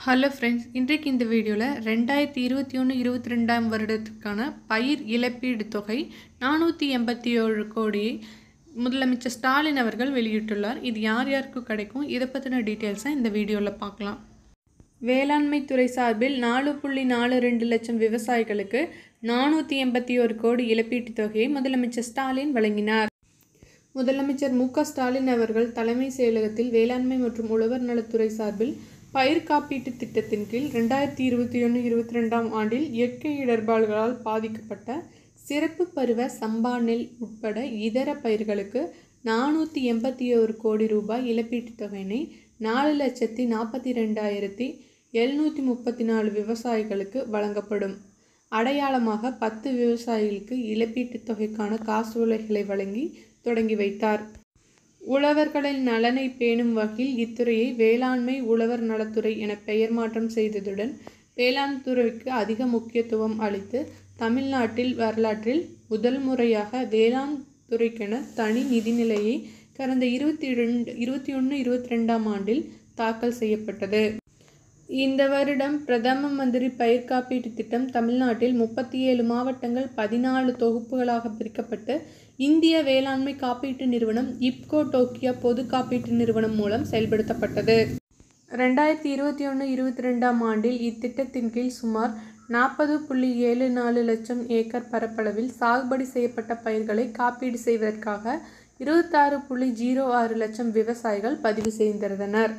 hello friends இன்றைக்கு இந்த வீடியோவில் ரெண்டாயிரத்தி இருபத்தி ஒன்று இருபத்தி ரெண்டாம் வருடத்துக்கான பயிர் இழப்பீடு தொகை நானூற்றி எண்பத்தி ஏழு கோடியை முதலமைச்சர் ஸ்டாலின் அவர்கள் வெளியிட்டுள்ளார் இது யார் யாருக்கு கிடைக்கும் இதை பற்றின டீட்டெயில்ஸை இந்த வீடியோவில் பார்க்கலாம் வேளாண்மை துறை சார்பில் நாலு புள்ளி நாலு ரெண்டு லட்சம் விவசாயிகளுக்கு நானூற்றி எண்பத்தி ஒரு கோடி இழப்பீட்டுத் தொகையை முதலமைச்சர் ஸ்டாலின் வழங்கினார் முதலமைச்சர் மு க ஸ்டாலின் அவர்கள் தலைமை செயலகத்தில் வேளாண்மை மற்றும் உழவர் நலத்துறை சார்பில் பயிர் காப்பீட்டு திட்டத்தின் கீழ் ரெண்டாயிரத்தி இருபத்தி ஒன்று இருபத்தி ரெண்டாம் ஆண்டில் இயற்கை இடர்பாடுகளால் பாதிக்கப்பட்ட சிறப்பு பருவ சம்பா நெல் உட்பட இதர பயிர்களுக்கு நானூற்றி எண்பத்தி ஒரு கோடி ரூபாய் இழப்பீட்டுத் தொகையினை நாலு லட்சத்தி நாற்பத்தி ரெண்டாயிரத்தி எழுநூற்றி முப்பத்தி நாலு விவசாயிகளுக்கு வழங்கப்படும் அடையாளமாக பத்து விவசாயிகளுக்கு இழப்பீட்டுத் தொகைக்கான காசோலைகளை வழங்கி தொடங்கி வைத்தார் உழவர்களின் நலனை பேணும் வகையில் இத்துறையை வேளாண்மை உழவர் நலத்துறை என பெயர் மாற்றம் செய்ததுடன் வேளாண் துறைக்கு அதிக முக்கியத்துவம் அளித்து தமிழ்நாட்டில் வரலாற்றில் முதல் முறையாக வேளாண் துறைக்கென தனி நிதிநிலையை கடந்த இருபத்தி ரெண்டு இருபத்தி ஒன்று இருபத்தி ரெண்டாம் ஆண்டில் தாக்கல் செய்யப்பட்டது இந்த வருடம் பிரதம மந்திரி பயிர் காப்பீட்டு திட்டம் தமிழ்நாட்டில் முப்பத்தி ஏழு மாவட்டங்கள் பதினாலு தொகுப்புகளாக பிரிக்கப்பட்டு இந்திய வேளாண்மை காப்பீட்டு நிறுவனம் இப்கோ டோக்கியோ பொது காப்பீட்டு நிறுவனம் மூலம் செயல்படுத்தப்பட்டது ரெண்டாயிரத்தி இருபத்தி ஒன்று இருபத்தி ரெண்டாம் ஆண்டில் இத்திட்டத்தின் கீழ் சுமார் நாற்பது புள்ளி ஏழு நாலு லட்சம் ஏக்கர் பரப்பளவில் சாகுபடி செய்யப்பட்ட பயிர்களை காப்பீடு செய்வதற்காக இருபத்தாறு புள்ளி ஜீரோ ஆறு லட்சம் விவசாயிகள் பதிவு செய்திருந்தனர்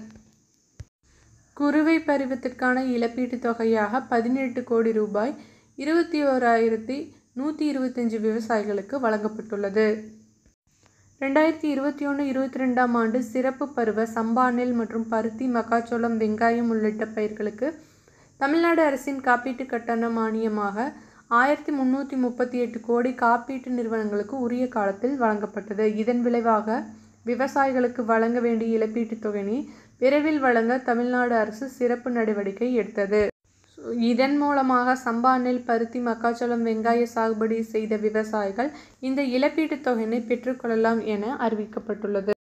குறுவை பருவத்திற்கான இழப்பீட்டுத் தொகையாக பதினெட்டு கோடி ரூபாய் இருபத்தி ஓராயிரத்தி நூற்றி இருபத்தஞ்சி விவசாயிகளுக்கு வழங்கப்பட்டுள்ளது ரெண்டாயிரத்தி இருபத்தி ஒன்று இருபத்தி ரெண்டாம் ஆண்டு சிறப்பு பருவ சம்பா நெல் மற்றும் பருத்தி மக்காச்சோளம் வெங்காயம் உள்ளிட்ட பயிர்களுக்கு தமிழ்நாடு அரசின் காப்பீட்டு கட்டண மானியமாக ஆயிரத்தி முந்நூற்றி முப்பத்தி எட்டு கோடி காப்பீட்டு நிறுவனங்களுக்கு உரிய காலத்தில் வழங்கப்பட்டது இதன் விளைவாக விவசாயிகளுக்கு வழங்க வேண்டிய இழப்பீட்டுத் தொகையினை விரைவில் வழங்க தமிழ்நாடு அரசு சிறப்பு நடவடிக்கை எடுத்தது இதன் மூலமாக சம்பா நெல் பருத்தி மக்காச்சோளம் வெங்காய சாகுபடி செய்த விவசாயிகள் இந்த இழப்பீட்டுத் தொகையினை பெற்றுக்கொள்ளலாம் என அறிவிக்கப்பட்டுள்ளது